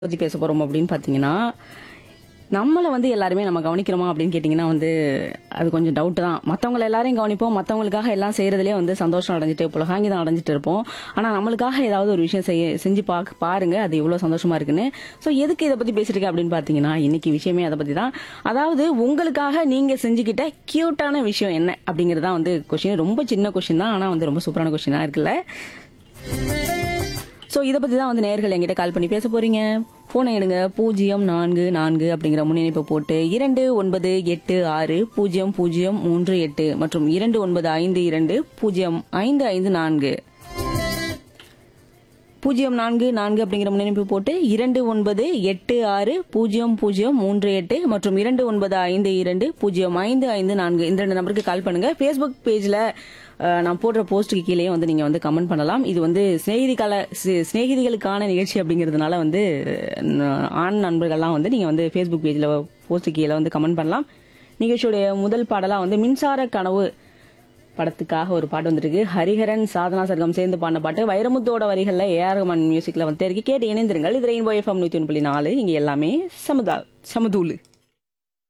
பத்தி பேச போறோம் அப்படின்னு பாத்தீங்கன்னா நம்மளை வந்து எல்லாருமே நம்ம கவனிக்கிறோமா அப்படின்னு கேட்டிங்கன்னா வந்து அது கொஞ்சம் டவுட் தான் மற்றவங்கள எல்லாரையும் கவனிப்போம் மற்றவங்களுக்காக எல்லாம் செய்யறதுலேயே வந்து சந்தோஷம் அடைஞ்சிட்டு புலகாங்கிதம் அடைஞ்சிட்டு இருப்போம் ஆனால் நம்மளுக்காக ஏதாவது ஒரு விஷயம் செய்ய செஞ்சு பார்க்க பாருங்க அது எவ்வளோ சந்தோஷமா இருக்குன்னு ஸோ எதுக்கு இதை பற்றி பேசியிருக்கேன் அப்படின்னு பார்த்தீங்கன்னா இன்னைக்கு விஷயமே அதை பற்றி தான் அதாவது உங்களுக்காக நீங்கள் செஞ்சுக்கிட்ட க்யூட்டான விஷயம் என்ன அப்படிங்கிறது தான் வந்து கொஷின் ரொம்ப சின்ன கொஷின் தான் ஆனால் வந்து ரொம்ப சூப்பரான கொஷினாக இருக்குல்ல ஸோ இதை பற்றி தான் வந்து நேர்கள் என்கிட்ட கால் பண்ணி பேச போறீங்க ஃபோனை எடுங்க பூஜ்ஜியம் நான்கு நான்கு அப்படிங்கிற முன்னிணைப்பை போட்டு இரண்டு ஒன்பது எட்டு ஆறு பூஜ்ஜியம் பூஜ்ஜியம் மூன்று எட்டு மற்றும் இரண்டு ஒன்பது ஐந்து இரண்டு பூஜ்ஜியம் ஐந்து ஐந்து நான்கு பூஜ்ஜியம் நான்கு நான்கு அப்படிங்கிற முன்னிணைப்பு போட்டு இரண்டு ஒன்பது எட்டு ஆறு பூஜ்ஜியம் பூஜ்ஜியம் மூன்று எட்டு மற்றும் இரண்டு ஒன்பது ஐந்து இரண்டு பூஜ்ஜியம் ஐந்து ஐந்து நான்கு இந்த ரெண்டு நம்பருக்கு கால் பண்ணுங்க ஃபேஸ்புக் பேஜ்ல அஹ், நான் போடுற போஸ்ட்டுக்கு கீழேயே வந்து நீங்க வந்து கமெண்ட் பண்ணலாம் இது வந்து சிநேகிதிகால சி- சிநேகிதிகளுக்கான நிகழ்ச்சி அப்படிங்கிறதுனால வந்து அஹ், ஆண் நண்பர்கள்லாம் வந்து நீங்க வந்து ஃபேஸ்புக் பேஜ்ல போஸ்ட்டு கீழே வந்து கமெண்ட் பண்ணலாம் நிகழ்ச்சியுடைய முதல் பாடலா வந்து மின்சார கனவு படத்துக்காக ஒரு பாட்டு வந்திருக்கு ஹரிஹரன் சாதனா சர்க்கம் சேர்ந்து பாடின பாட்டு வைரமுத்தோட வரிகள்ல ஏஆர் ரஹ்மான் மியூசிக்ல வந்து இருக்கு கேட்டு இணைந்திருங்கள் இது ரெயின்போ எஃப்எம் நூத்தி ஒன்று புள்ளி நாலு இங்க எல்லாமே சமுதா சமதூளு